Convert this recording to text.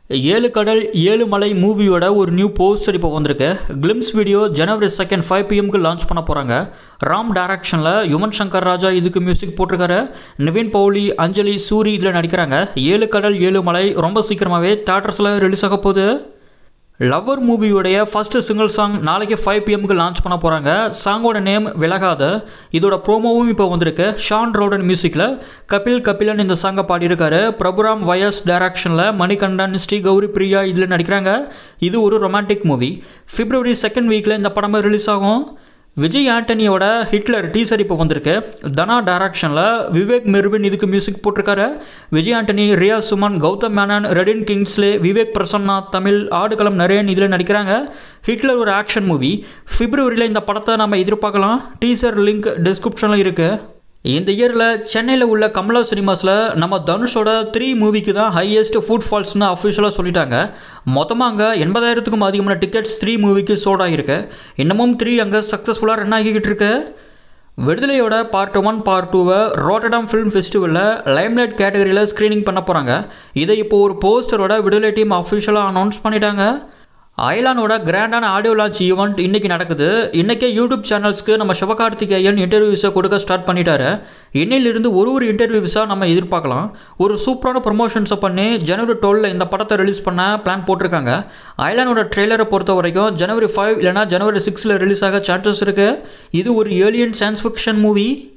ஏழு கடல் ஏழு மலை மூவியோட ஒரு நியூ போஸ்டர் இப்போ வந்திருக்கு கிளிம்ஸ் வீடியோ ஜனவரி செகண்ட் ஃபைவ் பிஎம்க்கு லான்ச் பண்ண போகிறாங்க ராம் டைரக்ஷனில் யுவன் சங்கர் ராஜா இதுக்கு மியூசிக் போட்டிருக்காரு நிவின் பவுலி அஞ்சலி சூரி இதில் நடிக்கிறாங்க ஏழு கடல் ஏழு மலை ரொம்ப சீக்கிரமாகவே தேட்டர்ஸில் ரிலீஸ் ஆக போகுது லவ்வர் மூவியோடைய ஃபர்ஸ்ட் சிங்கிள் சாங் நாளைக்கு ஃபைவ் பிஎம்க்கு லான்ச் பண்ண போகிறாங்க சாங்கோட நேம் விலகாத இதோட ப்ரோமோவும் இப்போ வந்திருக்கு ஷான் ரோடன் மியூசிக்கில் கபில் கபிலன் இந்த சாங்கை பாடியிருக்காரு பிரபுராம் வயஸ் டைரக்ஷனில் மணிகண்டன் ஸ்ரீ கௌரி பிரியா இதில் நடிக்கிறாங்க இது ஒரு ரொமான்டிக் மூவி பிப்ரவரி செகண்ட் வீக்கில் இந்த படமே ரிலீஸ் ஆகும் விஜய் ஆண்டனியோட ஹிட்லர் டீசர் இப்போ வந்திருக்கு தனா டைரக்ஷனில் விவேக் மெர்வின் இதுக்கு மியூசிக் போட்டிருக்காரு விஜய் ஆண்டனி ரியா சுமன் கௌதம் மேனன் ரெடின் கிங்ஸ்லே விவேக் பிரசன்னா தமிழ் ஆடுகளம் நரேன் இதில் நடிக்கிறாங்க ஹிட்லர் ஒரு ஆக்ஷன் மூவி பிப்ரவரியில் இந்த படத்தை நம்ம எதிர்பார்க்கலாம் டீசர் லிங்க் டிஸ்கிரிப்ஷனில் இருக்குது இந்த இயரில் சென்னையில் உள்ள கமலா சினிமாஸில் நம்ம தனுஷோட த்ரீ மூவிக்கு தான் ஹையஸ்ட் ஃபுட் ஃபால்ஸ்னு அஃபிஷியலாக சொல்லிட்டாங்க மொத்தமாக அங்கே எண்பதாயிரத்துக்கும் அதிகமான டிக்கெட்ஸ் த்ரீ மூவிக்கு சோட் ஆகிருக்கு இன்னமும் த்ரீ அங்கே சக்ஸஸ்ஃபுல்லாக ரன் ஆகிக்கிட்டு இருக்கு விடுதலையோட பார்ட் ஒன் பார்ட் டூவை ரோட்டடாம் ஃபிலிம் ஃபெஸ்டிவலில் லைம்லைட் கேட்டகரியில் ஸ்க்ரீனிங் பண்ண போகிறாங்க இதை இப்போ ஒரு போஸ்டரோட விடுதலை டீம் அஃபிஷியலாக அனௌன்ஸ் பண்ணிட்டாங்க ஐலானோட கிராண்டான ஆடியோ லான்ச் ஈவெண்ட் இன்றைக்கி நடக்குது இன்றைக்கே யூடியூப் சேனல்ஸ்க்கு நம்ம சிவகார்த்திகேயன் இன்டர்வியூஸை கொடுக்க ஸ்டார்ட் பண்ணிட்டாரு இன்னையிலிருந்து ஒரு ஒரு இன்டர்வியூஸாக நம்ம எதிர்பார்க்கலாம் ஒரு சூப்பரான ப்ரொமோஷன்ஸை பண்ணி ஜனவரி டுவெலில் இந்த படத்தை ரிலீஸ் பண்ண பிளான் போட்டிருக்காங்க ஐலானோட ட்ரெய்லரை பொறுத்த வரைக்கும் ஜனவரி ஃபைவ் இல்லைனா ஜனவரி சிக்ஸில் ரிலீஸ் ஆக சான்சஸ் இருக்குது இது ஒரு ஏலியன் சயின்ஸ் ஃபிக்ஷன் மூவி